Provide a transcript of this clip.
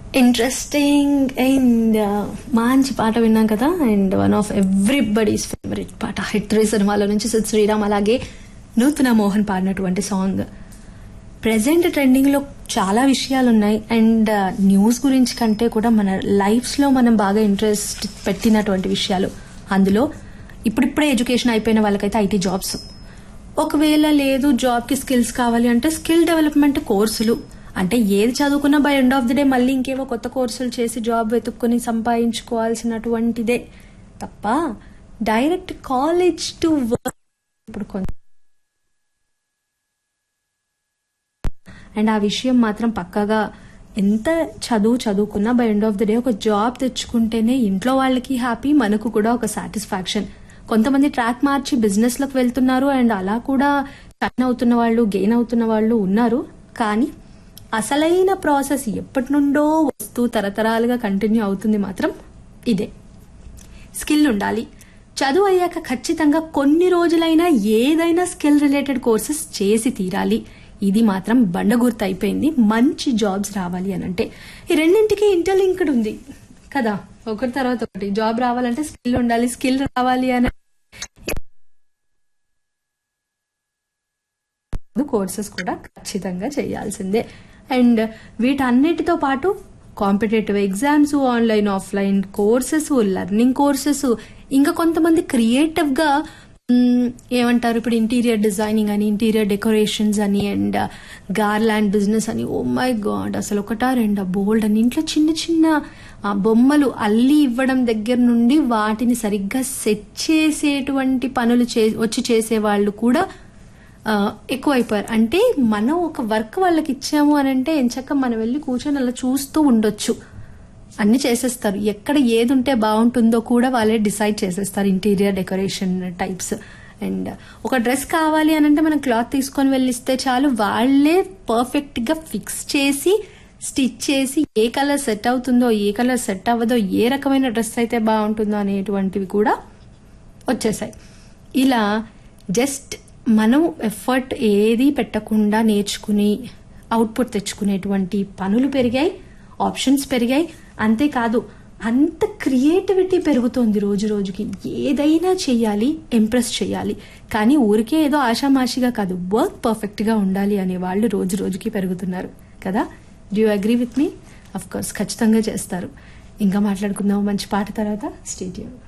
interesting and మంచి పాట విన్నాం కదా and one of everybody's favourite పాట హిట్ త్రీ సినిమాలో నుంచి సిద్ శ్రీరామ్ అలాగే నూతన మోహన్ పాడినటువంటి సాంగ్ ప్రెసెంట్ ట్రెండింగ్ లో చాలా విషయాలు ఉన్నాయి అండ్ న్యూస్ గురించి కంటే కూడా మన లైఫ్స్ లో మనం బాగా ఇంట్రెస్ట్ పెట్టినటువంటి విషయాలు అందులో ఇప్పుడిప్పుడే ఎడ్యుకేషన్ అయిపోయిన వాళ్ళకైతే ఐటీ జాబ్స్ ఒకవేళ లేదు జాబ్ కి స్కిల్స్ కావాలి అంటే స్కిల్ డెవలప్మెంట్ కోర్సులు అంటే ఏది చదువుకున్నా by end of the day మళ్ళీ ఇంకేవో కొత్త కోర్సులు చేసి జాబ్ వెతుక్కుని సంపాదించుకోవాల్సినటువంటిదే తప్ప డైరెక్ట్ కాలేజ్ టు వర్క్ ఇప్పుడు కొంచెం అండ్ ఆ విషయం మాత్రం పక్కగా ఎంత చదువు చదువుకున్నా by end of the day ఒక జాబ్ తెచ్చుకుంటేనే ఇంట్లో వాళ్ళకి హ్యాపీ మనకు కూడా ఒక సాటిస్ఫాక్షన్ కొంతమంది ట్రాక్ మార్చి బిజినెస్ లోకి వెళ్తున్నారు అండ్ అలా కూడా టర్న్ అవుతున్న వాళ్ళు గెయిన్ అవుతున్న వాళ్ళు ఉన్నారు కానీ అసలైన ప్రాసెస్ ఎప్పటి నుండో వస్తూ తరతరాలుగా కంటిన్యూ అవుతుంది మాత్రం ఇదే స్కిల్ ఉండాలి చదువు అయ్యాక ఖచ్చితంగా కొన్ని రోజులైనా ఏదైనా స్కిల్ రిలేటెడ్ కోర్సెస్ చేసి తీరాలి ఇది మాత్రం బండగుర్తు అయిపోయింది మంచి జాబ్స్ రావాలి అని అంటే ఈ రెండింటికి ఇంటర్లింక్డ్ ఉంది కదా ఒకటి తర్వాత ఒకటి జాబ్ రావాలంటే స్కిల్ ఉండాలి స్కిల్ రావాలి అని కోర్సెస్ కూడా ఖచ్చితంగా చేయాల్సిందే అండ్ వీటన్నిటితో పాటు competitive exams online offline courses learning courses ఇంకా కొంతమంది క్రియేటివ్ గా మ్, ఏమంటారు ఇప్పుడు ఇంటీరియర్ డిజైనింగ్ అని ఇంటీరియర్ డెకరేషన్స్ అని అండ్ గార్లాండ్ బిజినెస్ అని ఓ మై గాడ్ అసలు ఒకటా రెండా బోల్డ్ అని ఇంట్లో చిన్న చిన్న ఆ, బొమ్మలు అల్లి ఇవ్వడం దగ్గర నుండి వాటిని సరిగ్గా సెట్ చేసేటువంటి పనులు చే వచ్చి చేసే వాళ్ళు కూడా ఆ, ఎక్కువైపోయారు అంటే మనం ఒక వర్క్ వాళ్ళకి ఇచ్చాము అని అంటే ఎంచక్క మనం వెళ్ళి కూర్చొని అలా చూస్తూ ఉండొచ్చు అన్ని చేసేస్తారు ఎక్కడ ఏది ఉంటే బాగుంటుందో కూడా వాళ్ళే డిసైడ్ చేసేస్తారు ఇంటీరియర్ డెకరేషన్ టైప్స్ అండ్ ఒక డ్రెస్ కావాలి అని అంటే మనం క్లాత్ తీసుకొని వెళ్ళిస్తే చాలు వాళ్ళే పర్ఫెక్ట్ గా ఫిక్స్ చేసి స్టిచ్ చేసి ఏ కలర్ సెట్ అవుతుందో ఏ కలర్ సెట్ అవ్వదో ఏ రకమైన డ్రెస్ అయితే బాగుంటుందో అనేటువంటివి కూడా వచ్చేసాయి ఇలా జస్ట్ మనం ఎఫర్ట్ ఏది పెట్టకుండా నేర్చుకుని అవుట్పుట్ తెచ్చుకునేటువంటి పనులు పెరిగాయి ఆప్షన్స్ పెరిగాయి అంతేకాదు అంత క్రియేటివిటీ పెరుగుతోంది రోజు రోజుకి ఏదైనా చెయ్యాలి ఇంప్రెస్ చేయాలి కానీ ఊరికే ఏదో ఆషామాషిగా కాదు వర్క్ పర్ఫెక్ట్ గా ఉండాలి అనే వాళ్ళు రోజు రోజుకి పెరుగుతున్నారు కదా do you agree with me of course ఖచ్చితంగా చేస్తారు ఇంకా మాట్లాడుకుందాం మంచి పాట తర్వాత స్టేడియం